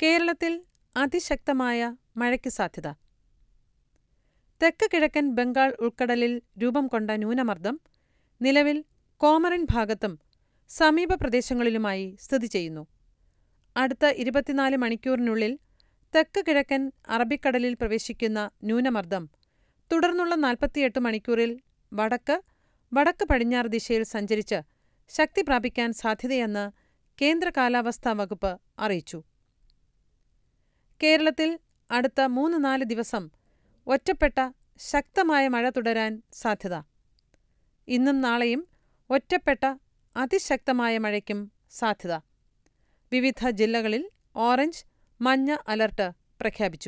കേരളത്തിൽ അതിശക്തമായ മഴയ്ക്ക് സാധ്യത തെക്ക് കിഴക്കൻ ബംഗാൾ ഉൾക്കടലിൽ രൂപം കൊണ്ട ന്യൂനമർദ്ദം നിലവിൽ കോമറിൻ ഭാഗത്തും സമീപ പ്രദേശങ്ങളിലുമായി സ്ഥിതി ചെയ്യുന്നു അടുത്ത ഇരുപത്തിനാല് മണിക്കൂറിനുള്ളിൽ തെക്ക് കിഴക്കൻ അറബിക്കടലിൽ പ്രവേശിക്കുന്ന ന്യൂനമർദ്ദം തുടർന്നുള്ള നാൽപ്പത്തിയെട്ട് മണിക്കൂറിൽ വടക്ക് വടക്ക് പടിഞ്ഞാറ് ദിശയിൽ സഞ്ചരിച്ച് ശക്തി പ്രാപിക്കാൻ സാധ്യതയെന്ന് കേന്ദ്ര കാലാവസ്ഥാ വകുപ്പ് അറിയിച്ചു കേരളത്തിൽ അടുത്ത മൂന്ന് നാല് ദിവസം ഒറ്റപ്പെട്ട ശക്തമായ മഴ തുടരാൻ സാധ്യത ഇന്നും നാളെയും ഒറ്റപ്പെട്ട അതിശക്തമായ മഴയ്ക്കും സാധ്യത വിവിധ ജില്ലകളിൽ ഓറഞ്ച് മഞ്ഞ അലർട്ട് പ്രഖ്യാപിച്ചു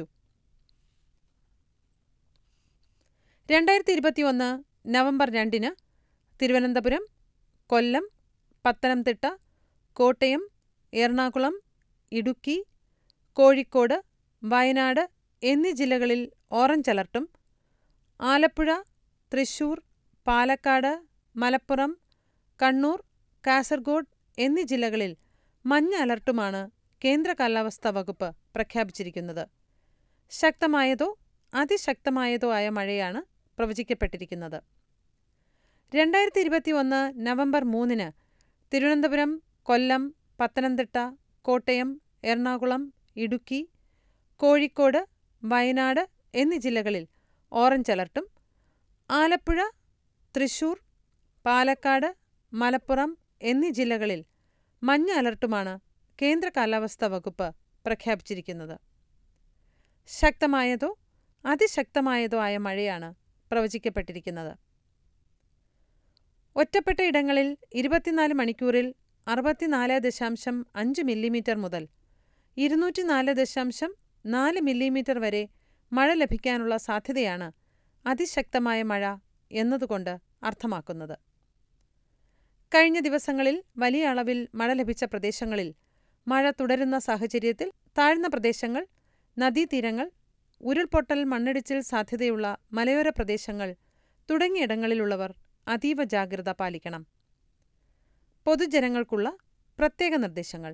രണ്ടായിരത്തി ഇരുപത്തിയൊന്ന് നവംബർ രണ്ടിന് തിരുവനന്തപുരം കൊല്ലം പത്തനംതിട്ട കോട്ടയം എറണാകുളം ഇടുക്കി കോഴിക്കോട് വയനാട് എന്നീ ജില്ലകളിൽ ഓറഞ്ച് അലർട്ടും ആലപ്പുഴ തൃശൂർ പാലക്കാട് മലപ്പുറം കണ്ണൂർ കാസർഗോഡ് എന്നീ ജില്ലകളിൽ മഞ്ഞ അലർട്ടുമാണ് കേന്ദ്ര കാലാവസ്ഥാ വകുപ്പ് പ്രഖ്യാപിച്ചിരിക്കുന്നത് ശക്തമായതോ അതിശക്തമായതോ ആയ മഴയാണ് പ്രവചിക്കപ്പെട്ടിരിക്കുന്നത് രണ്ടായിരത്തി ഇരുപത്തിയൊന്ന് നവംബർ മൂന്നിന് തിരുവനന്തപുരം കൊല്ലം പത്തനംതിട്ട കോട്ടയം എറണാകുളം ഇടുക്കി കോഴിക്കോട് വയനാട് എന്നീ ജില്ലകളിൽ ഓറഞ്ച് അലർട്ടും ആലപ്പുഴ തൃശൂർ പാലക്കാട് മലപ്പുറം എന്നീ ജില്ലകളിൽ മഞ്ഞ അലർട്ടുമാണ് കേന്ദ്ര കാലാവസ്ഥാ വകുപ്പ് പ്രഖ്യാപിച്ചിരിക്കുന്നത് ശക്തമായതോ അതിശക്തമായതോ ആയ മഴയാണ് പ്രവചിക്കപ്പെട്ടിരിക്കുന്നത് ഒറ്റപ്പെട്ട ഇടങ്ങളിൽ ഇരുപത്തിനാല് മണിക്കൂറിൽ അറുപത്തിനാല് ദശാംശം അഞ്ച് മില്ലിമീറ്റർ മുതൽ ഇരുന്നൂറ്റിനാല് ദശാംശം നാല് മില്ലിമീറ്റർ വരെ മഴ ലഭിക്കാനുള്ള സാധ്യതയാണ് അതിശക്തമായ മഴ എന്നതുകൊണ്ട് അർത്ഥമാക്കുന്നത് കഴിഞ്ഞ ദിവസങ്ങളിൽ വലിയ അളവിൽ മഴ ലഭിച്ച പ്രദേശങ്ങളിൽ മഴ തുടരുന്ന സാഹചര്യത്തിൽ താഴ്ന്ന പ്രദേശങ്ങൾ നദീതീരങ്ങൾ ഉരുൾപൊട്ടൽ മണ്ണിടിച്ചിൽ സാധ്യതയുള്ള മലയോര പ്രദേശങ്ങൾ തുടങ്ങിയിടങ്ങളിലുള്ളവർ അതീവ ജാഗ്രത പാലിക്കണം പൊതുജനങ്ങൾക്കുള്ള പ്രത്യേക നിർദ്ദേശങ്ങൾ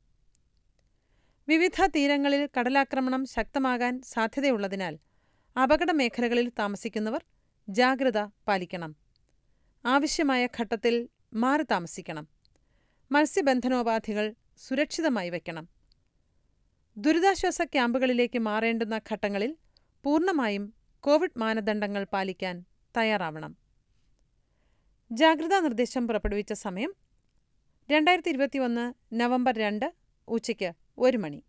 വിവിധ തീരങ്ങളിൽ കടലാക്രമണം ശക്തമാകാൻ സാധ്യതയുള്ളതിനാൽ അപകട മേഖലകളിൽ താമസിക്കുന്നവർ ജാഗ്രത പാലിക്കണം ആവശ്യമായ ഘട്ടത്തിൽ മാറി താമസിക്കണം മത്സ്യബന്ധനോപാധികൾ സുരക്ഷിതമായി വയ്ക്കണം ദുരിതാശ്വാസ ക്യാമ്പുകളിലേക്ക് മാറേണ്ടുന്ന ഘട്ടങ്ങളിൽ പൂർണ്ണമായും കോവിഡ് മാനദണ്ഡങ്ങൾ പാലിക്കാൻ തയ്യാറാവണം ജാഗ്രതാ നിർദ്ദേശം പുറപ്പെടുവിച്ച സമയം രണ്ടായിരത്തി ഇരുപത്തിയൊന്ന് നവംബർ രണ്ട് ഉച്ചയ്ക്ക് ഒരു മണി